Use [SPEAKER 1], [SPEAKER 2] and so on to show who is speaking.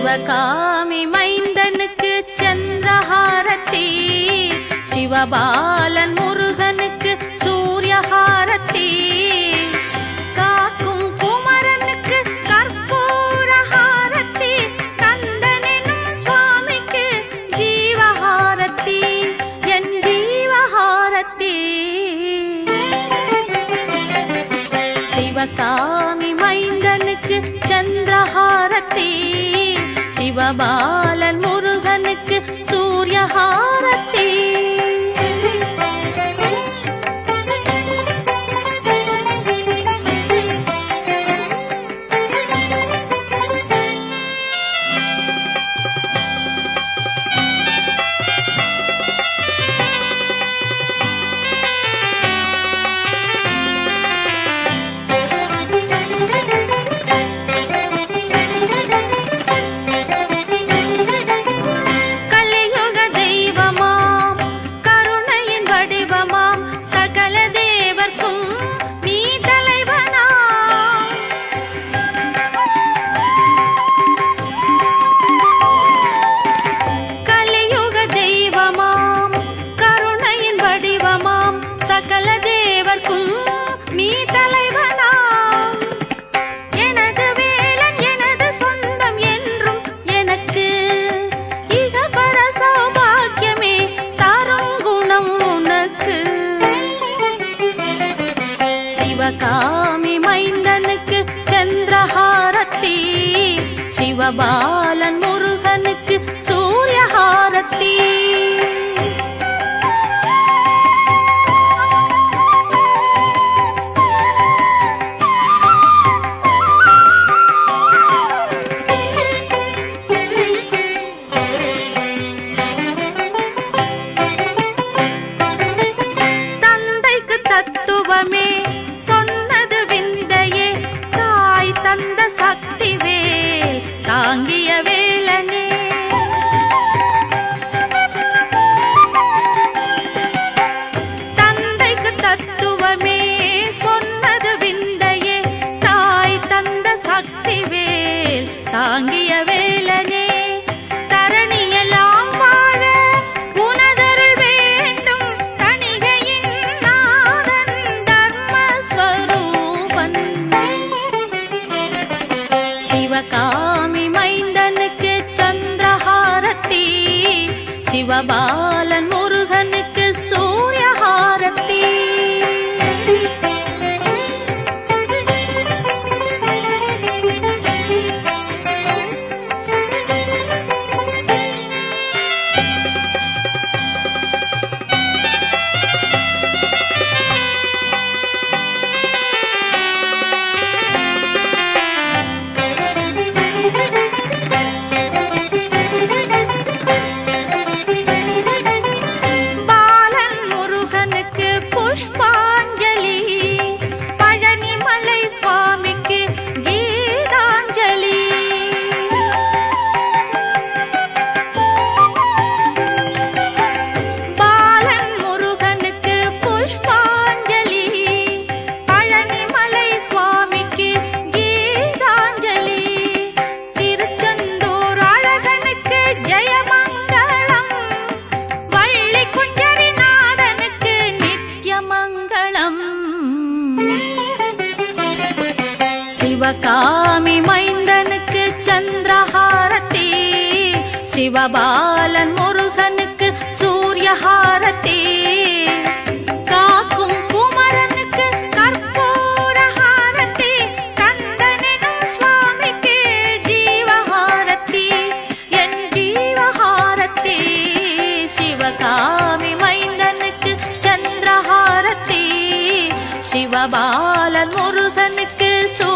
[SPEAKER 1] சிவகாமி மைந்தனுக்கு சந்திரஹாரத்தி சிவபாலன் முருகனுக்கு சூரியஹாரத்தி காக்கும் குமரனுக்கு கற்பூரஹாரத்தி கந்தனெனும் சுவாமிக்கு ஜீவஹாரத்தி என் ஜீவஹாரத்தி சிவகாமி மைந்தனுக்கு சந்திரஹாரத்தி சிவபாலன் முருகனுக்கு சூரியஹாரத்தி கலியுக தெய்வமாம் கருணையின் வடிவமாம் சகல தேவர்க்கும் நீ தலைவனாம் கலியுக தெய்வமாம் கருணையின் வடிவமாம் சகல தேவர்க்கும் நீ தலைவனாம் எனது வேலன் எனது சொந்தம் என்றும் எனக்கு இகபர சௌபாக்கியமே தரும் குணம் உனக்கு சிவகாமி மைந்தனுக்கு சந்திரஹாரத்தி சிவபாலன் முருகனுக்கு சூரியஹாரத்தி தந்தைக்கு தத்துவமே சொன்னது விந்தையே தாய் தந்த சக்தி வேல் தாங்கிய வேலனே தந்தைக்கு தத்துவமே சொன்னது விந்தையே தாய் தந்த சக்தி வேல் தாங்கிய வேலனே தரணியெல்லாம் வாழ உனதருள் வேண்டும் தணிகையின் நாதன் தர்மஸ்வரூபன் சிவகாமி மைந்தனுக்கு சந்திரஹாரத்தி சிவபாலன் முருகனுக்கு சூரியஹாரத்தி பாலன் முருகனுக்கு புஷ்பாஞ்சலி பழனிமலை சுவாமிக்கு கீதாஞ்சலி பாலன் முருகனுக்கு புஷ்பாஞ்சலி பழனிமலை சுவாமிக்கு கீதாஞ்சலி திருச்செந்தூர் அழகனுக்கு ஜெயமங்களம் வள்ளி குஞ்சரி நாதனுக்கு நித்யமங்களம் சிவகாமி மைந்தனுக்கு சந்திரஹாரத்தி சிவபாலன் முருகனுக்கு சூரியஹாரத்தி காக்கும் குமரனுக்கு கற்பூரஹாரத்தி கந்தனெனும் சுவாமிக்கு ஜீவஹாரத்தி என் ஜீவஹாரத்தி சிவகாமி மைந்தனுக்கு சந்திரஹாரத்தி சிவபாலன் முருகனுக்கு சூ